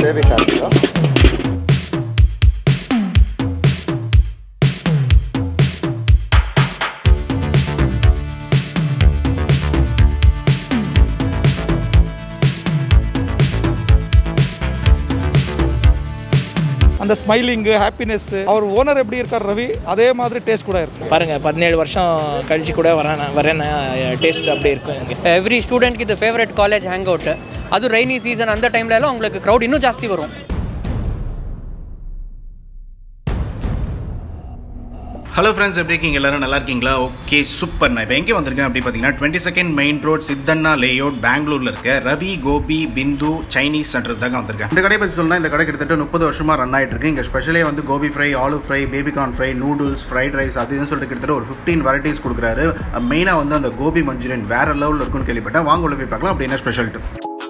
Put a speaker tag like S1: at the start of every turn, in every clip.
S1: Baby card
S2: அந்த ஸ்மைலிங்கு happiness அவர் owner எப்படி இருக்கார் ரவி அதே மாதிரி டேஸ்ட் கூட இருக்கு
S3: பாருங்கள் பதினேழு வருஷம் கழிச்சு கூட வரேன் வரேன் டேஸ்ட் அப்படியே இருக்கும் இங்கே
S4: ಎವ್ರಿ ಸ್ಟೂಡೆಂಟ್ಗೆ ಇದು ಫೇವ್ರೆಟ್ ಕಾಲೇಜ್ ಹ್ಯಾಂಗ್ ಔಟ್ ಅದು ರೈನಿ ಸೀಸನ್ அந்த டைம்ல எல்லாம் உங்களுக்கு க்ரௌட் இன்னும் ஜாஸ்தி வரும்
S5: ஹலோ ஃப்ரெண்ட்ஸ் எப்படி இருக்கீங்க எல்லாரும் நல்லா இருக்கீங்களா ஓகே சூப்பர் நான் இப்போ எங்கே வந்திருக்கேன் அப்படி பார்த்தீங்கன்னா twenty second main road Siddanna layout பெங்களூர்ல இருக்க ரவி கோபி பிந்து சைனீஸ் சென்டர் தாங்க வந்திருக்கேன் இந்த கடையை பற்றி சொல்லணும் இந்த கடை கிட்டத்தட்ட முப்பது வருஷமா ரன் ஆயிட்டு இருக்கு இங்கே ஸ்பெஷலே வந்து gobi fry aloo fry baby corn fry noodles fried rice அது இதுன்னு சொல்லிட்டு கிட்டத்தட்ட ஒரு ஃபிஃப்டீன் வெரைட்டிஸ் கொடுக்குறாரு மெயினாக வந்து அந்த கோபி மஞ்சூரியன் வேற லெவலில் இருக்குன்னு கேள்விப்பட்டேன் வாங்க உள்ள போய் பார்க்கலாம் அப்படி என்ன ஸ்பெஷல்ட்டு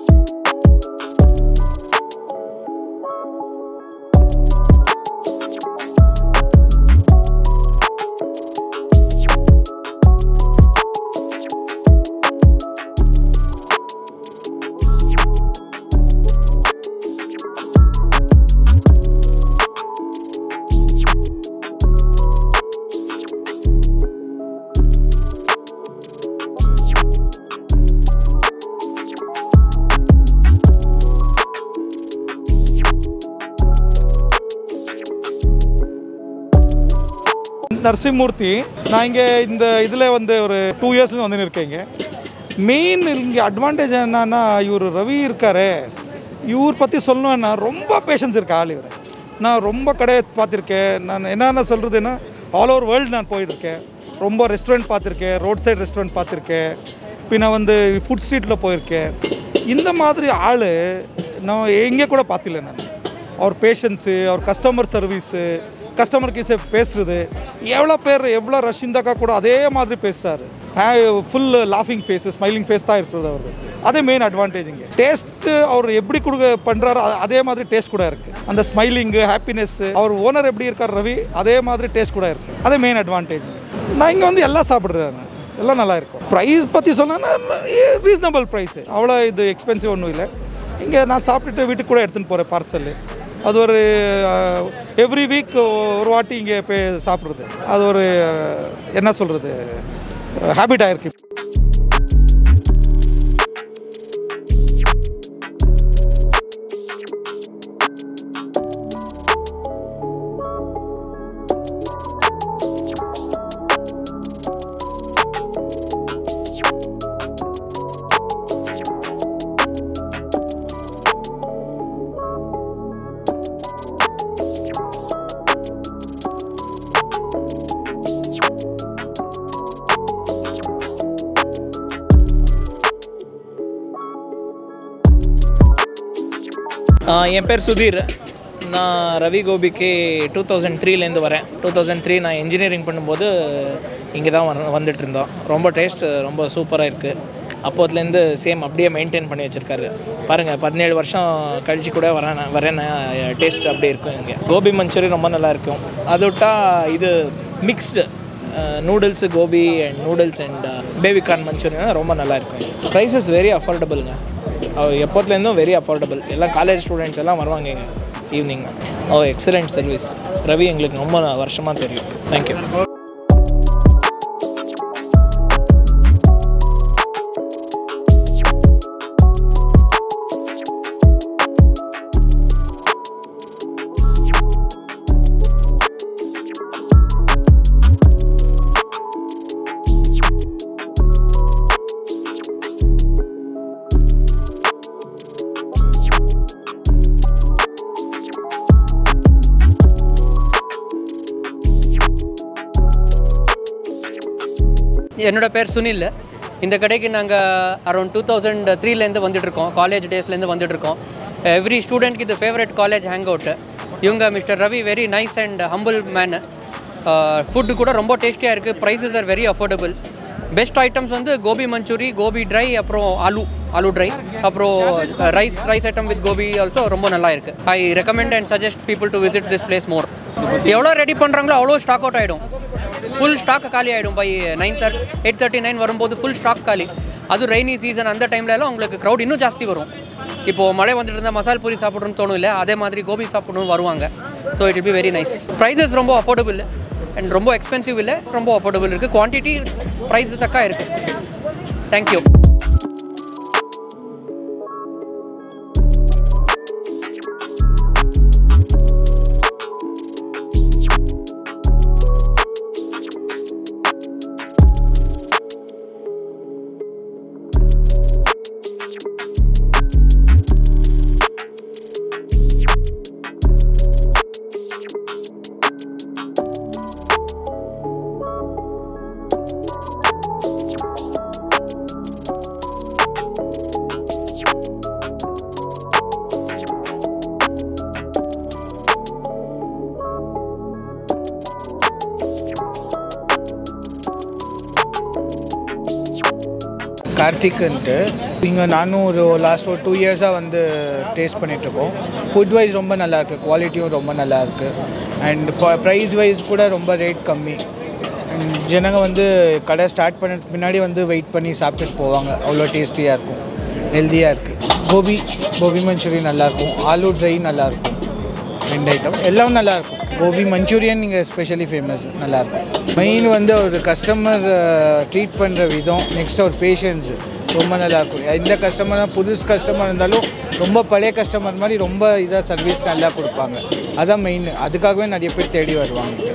S2: நரசிம்மூர்த்தி நான் இங்கே இந்த இதில் வந்து ஒரு டூ இயர்ஸ்லேருந்து வந்து இருக்கேங்க மெயின் இங்கே அட்வான்டேஜ் என்னன்னா இவர் ரவி இருக்காரு இவர் பற்றி சொல்லணும்னா ரொம்ப பேஷன்ஸ் இருக்கு ஆள் இவர் நான் ரொம்ப கடையை பார்த்துருக்கேன் நான் என்னென்ன சொல்கிறதுன்னா ஆல் ஓவர் வேர்ல்டு நான் போயிருக்கேன் ரொம்ப ரெஸ்டாரண்ட் பார்த்துருக்கேன் ரோட் சைடு ரெஸ்டாரண்ட் பார்த்துருக்கேன் பின்ன வந்து ஃபுட் ஸ்ட்ரீட்டில் போயிருக்கேன் இந்த மாதிரி ஆள் நான் எங்கே கூட பார்த்தில்ல நான் அவர் பேஷன்ஸு அவர் கஸ்டமர் சர்வீஸு கஸ்டமர் கேஸை பேசுறது எவ்வளோ பேர் எவ்வளோ ரஷ் இருந்தாக்கா கூட அதே மாதிரி பேசுகிறாரு ஃபுல் லாஃபிங் ஃபேஸு ஸ்மைலிங் ஃபேஸ் தான் இருக்கிறது அவருக்கு அதே மெயின் அட்வான்டேஜ் இங்கே டேஸ்ட்டு அவர் எப்படி கொடுக்க பண்ணுறாரோ அதே மாதிரி டேஸ்ட் கூட இருக்குது அந்த ஸ்மைலிங்கு ஹாப்பினஸ் அவர் ஓனர் எப்படி இருக்கார் ரவி அதே மாதிரி டேஸ்ட் கூட இருக்குது அதே மெயின் அட்வான்டேஜ் நான் இங்கே வந்து எல்லாம் சாப்பிட்றேன் எல்லாம் நல்லா இருக்கும் ப்ரைஸ் பற்றி சொன்னா ரீசனபிள் ப்ரைஸு அவ்வளோ இது எக்ஸ்பென்சிவ் ஒன்றும் இல்லை இங்கே நான் சாப்பிட்டுட்டு வீட்டுக்கு கூட எடுத்துன்னு போகிறேன் பார்சல் அது ஒரு எவ்ரி வீக் ஒரு வாட்டி இங்கே போய் சாப்பிட்றது அது ஒரு அஹ், என்ன சொல்கிறது ஹேபிட் ஆயிருக்கு
S3: ஆஹ் என் பேர் சுதீர் நான் ரவி கோபிக்கு டூ தௌசண்ட் த்ரீலேருந்து வரேன் டூ தௌசண்ட் த்ரீ நான் இன்ஜினியரிங் பண்ணும்போது இங்கே தான் வர வந்துட்டு இருந்தோம் ரொம்ப டேஸ்ட் ரொம்ப சூப்பராக இருக்குது அப்போத்துலேருந்து சேம் அப்படியே மெயின்டைன் பண்ணி வச்சுருக்காரு பாருங்கள் பதினேழு வருஷம் கழிச்சு கூட வரேன் வரேன் டேஸ்ட் அப்படியே இருக்கும் இங்கே கோபி மஞ்சூரியன் ரொம்ப நல்லா இருக்கும் அது விட்டா இது mixed noodles gobi and noodles and baby corn manchurian ரொம்ப நல்லா இருக்கும் ப்ரைஸஸ் வெரி அஃபோர்டபுளுங்க எப்போத்துலேருந்தும் வெரி அஃபோர்டபுள் எல்லாம் காலேஜ் ஸ்டூடெண்ட்ஸ் எல்லாம் வருவாங்க இங்கே evening oh excellent service Ravi எங்களுக்கு ரொம்ப வருஷமாக தெரியும் தேங்க்யூ
S4: என்னோட பேர் சுனில் இந்த கடைக்கு நாங்கள் அரௌண்ட் டூ தௌசண்ட் த்ரீலேருந்து வந்துட்டுருக்கோம் காலேஜ் டேஸ்லேருந்து வந்துட்டுருக்கோம் எவ்ரி ஸ்டூடெண்ட்க்கு இது ஃபேவரட் காலேஜ் ஹேங் அவுட் இவங்க mister Ravi very nice and humble man food கூட ரொம்ப டேஸ்டியாக இருக்குது prices are very affordable best items வந்து கோபி மஞ்சூரி கோபி ட்ரை அப்புறம் ஆலு ஆலு ட்ரை அப்புறம் rice rice item with gobi also ரொம்ப நல்லா இருக்குது I recommend and suggest people to visit this place more எவ்வளோ ரெடி பண்ணுறாங்களோ அவ்வளோ ஸ்டாக் அவுட் ஆகிடும் ஃபுல் ஸ்டாக் காலி ஆகிடும் by nine third eight thirty nine வரும்போது ஃபுல் ஸ்டாக் காலி அது ரெய்னி சீசன் அந்த டைம்ல எல்லாம் உங்களுக்கு க்ரௌட் இன்னும் ஜாஸ்தி வரும் இப்போது மழை வந்துட்டு இருந்தால் மசால் பூரி சாப்பிட்ணுன்னு தோணும் இல்லை அதே மாதிரி கோபி சாப்பிடணும்னு வருவாங்க so it be very nice prices ரொம்ப அஃபோர்டபுள் அண்ட் ரொம்ப எக்ஸ்பென்சிவ் இல்லை ரொம்ப அஃபோர்டபுள் இருக்குது குவான்டிட்டி ப்ரைஸ் தக்கா இருக்குது தேங்க்யூ
S1: கார்த்திக்ன்ட்டு இங்கே நானும் ஒரு லாஸ்ட் ஒரு டூ இயர்ஸாக வந்து டேஸ்ட் பண்ணிகிட்ருக்கோம் ஃபுட் வைஸ் ரொம்ப நல்லாயிருக்கு குவாலிட்டியும் ரொம்ப நல்லாயிருக்கு அண்ட் ப்ரைஸ் வைஸ் கூட ரொம்ப ரேட் கம்மி அண்ட் ஜனங்க வந்து கடை ஸ்டார்ட் பண்ணதுக்கு முன்னாடி வந்து வெயிட் பண்ணி சாப்பிட்டுட்டு போவாங்க அவ்வளோ டேஸ்டியாக இருக்கும் ஹெல்த்தியாக இருக்குது கோபி கோபி மஞ்சூரியன் நல்லாயிருக்கும் ஆலு ட்ரை நல்லாயிருக்கும் ரெண்டு ஐட்டம் எல்லாம் நல்லாயிருக்கும் கோபி மஞ்சூரியன் இங்கே ஸ்பெஷலி ஃபேமஸ் நல்லாயிருக்கும் மெயின் வந்து ஒரு கஸ்டமர் ட்ரீட் பண்ணுற விதம் நெக்ஸ்ட் ஒரு பேஷன்ஸ் ரொம்ப நல்லாயிருக்கும் எந்த கஸ்டமராக புதுசு கஸ்டமர் இருந்தாலும் ரொம்ப பழைய கஸ்டமர் மாதிரி ரொம்ப இதாக சர்வீஸ் நல்லா கொடுப்பாங்க அதான் மெயின் அதுக்காகவே நிறைய பேர் தேடி வருவாங்க இங்க.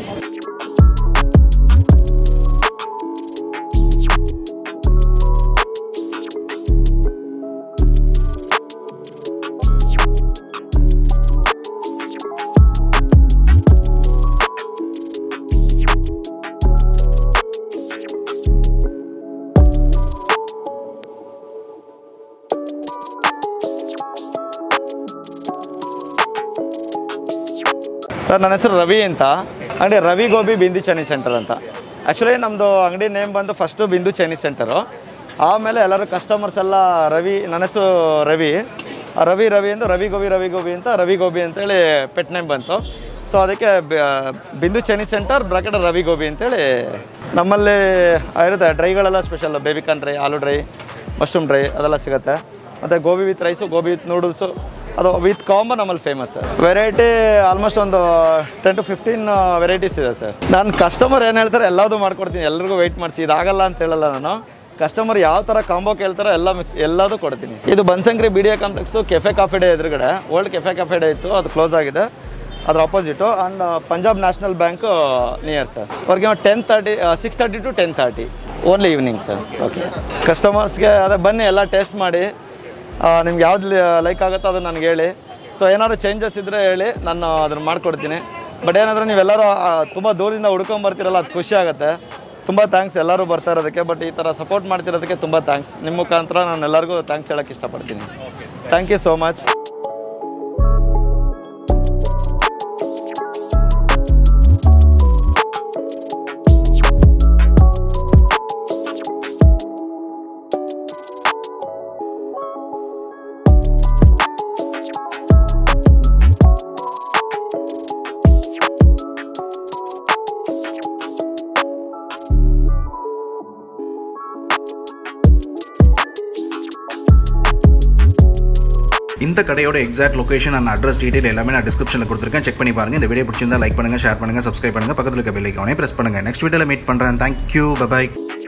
S6: ಸರ್ ನನ್ನ ಹೆಸರು ರವಿ ಅಂತ ಅಂಗಡಿ ರವಿ ಗೋಬಿ ಬಿಂದು ಚೈನೀಸ್ ಸೆಂಟರ್ ಅಂತ ಆ್ಯಕ್ಚುಲಿ ನಮ್ಮದು ಅಂಗಡಿ ನೇಮ್ ಬಂದು ಫಸ್ಟು ಬಿಂದು ಚೈನೀಸ್ ಸೆಂಟರು ಆಮೇಲೆ ಎಲ್ಲರೂ ಕಸ್ಟಮರ್ಸ್ ಎಲ್ಲ ರವಿ ನನ್ನ ಹೆಸರು ರವಿ ಆ ರವಿ ರವಿ ಎಂದು ರವಿ ಗೋಬಿ ರವಿ ಗೋಬಿ ಅಂತ ರವಿ ಗೋಬಿ ಅಂತೇಳಿ ಪೆಟ್ ನೇಮ್ ಬಂತು ಸೊ ಅದಕ್ಕೆ ಬ- Bindu Chinese centre bracket Ravi Gobi ಅಂತೇಳಿ ನಮ್ಮಲ್ಲಿ ಇರುತ್ತೆ ಡ್ರೈಗಳೆಲ್ಲ special baby corn dry aloo dry mushroom dry ಅದೆಲ್ಲ ಸಿಗುತ್ತೆ ಮತ್ತು gobi with rice gobi with noodles ಅದು ವಿತ್ ಕಾಂಬೋ ನಮ್ಮಲ್ಲಿ ಫೇಮಸ್ ವೆರೈಟಿ ಆಲ್ಮೋಸ್ಟ್ ಒಂದು ಟೆನ್ ಟು ಫಿಫ್ಟೀನ್ ವೆರೈಟೀಸ್ ಇದೆ ಸರ್ ನಾನು ಕಸ್ಟಮರ್ ಏನು ಹೇಳ್ತಾರೆ ಎಲ್ಲದೂ ಮಾಡ್ಕೊಡ್ತೀನಿ ಎಲ್ರಿಗೂ ವೆಯ್ಟ್ ಮಾಡಿಸಿ ಇದಾಗಲ್ಲ ಅಂತ ಹೇಳಲ್ಲ ನಾನು ಕಸ್ಟಮರ್ ಯಾವ ಥರ ಕಾಂಬೋ ಕೇಳ್ತಾರೋ ಎಲ್ಲ ಮಿಕ್ಸ್ ಎಲ್ಲದೂ ಕೊಡ್ತೀನಿ ಇದು ಬನ್ಸಂಕ್ರಿ ಬಿ ಡಿ ಎ ಕಾಂಪ್ಲೆಕ್ಸ್ದು ಕೆಫೆ ಕಾಫೆ ಡೇ ಎದುರುಗಡೆ ಓಲ್ಡ್ ಕೆಫೆ ಕಾಫೆ ಡೇ ಇತ್ತು ಅದು ಕ್ಲೋಸ್ ಆಗಿದೆ ಅದ್ರ opposite and Punjab national bank near sir ಅವ್ರಿಗೆ ten thirty six thirty to ten thirty only evening sir okay ಕಸ್ಟಮರ್ಸ್ಗೆ ಅದೇ ಬನ್ನಿ ಎಲ್ಲ ಟೇಸ್ಟ್ ಮಾಡಿ ನಿಮ್ಗೆ ಯಾವ್ದು ಲೈಕ್ ಆಗುತ್ತೋ ಅದು ನನಗೆ ಹೇಳಿ ಸೊ ಏನಾದ್ರು ಚೇಂಜಸ್ ಇದ್ದರೆ ಹೇಳಿ ನಾನು ಅದನ್ನು ಮಾಡ್ಕೊಡ್ತೀನಿ ಬಟ್ ಏನಂದರೆ ನೀವೆಲ್ಲರೂ ತುಂಬ ದೂರದಿಂದ ಹುಡ್ಕೊಂಬರ್ತೀರಲ್ಲ ಅದು ಖುಷಿ ಆಗುತ್ತೆ ತುಂಬ ಥ್ಯಾಂಕ್ಸ್ ಎಲ್ಲರೂ ಬರ್ತಾ ಇರೋದಕ್ಕೆ ಬಟ್ ಈ ಥರ ಸಪೋರ್ಟ್ ಮಾಡ್ತಿರೋದಕ್ಕೆ ತುಂಬ ಥ್ಯಾಂಕ್ಸ್ ನಿಮ್ಮ ಮುಖಾಂತರ ನಾನು ಎಲ್ಲರಿಗೂ ಥ್ಯಾಂಕ್ಸ್ ಹೇಳೋಕ್ಕೆ ಇಷ್ಟಪಡ್ತೀನಿ ಥ್ಯಾಂಕ್ ಯು ಸೋ ಮಚ್
S5: இந்த கடையோட exact location and address detail எல்லாமே நான் டிஸ்கிரிப்ஷனில் கொடுத்துருக்கேன் செக் பண்ணி பாருங்க இந்த வீடியோ பிடிச்சிருந்தா லைக் பண்ணுங்க ஷேர் பண்ணுங்க சப்ஸ்கிரைப் பண்ணுங்க பக்கத்தில் இருக்க பெல் ஐக்கானே பிரஸ் பண்ணுங்க நெக்ஸ்ட் வீடியோவில் மீட் பண்ணுறேன் தேங்க்யூ பபாய்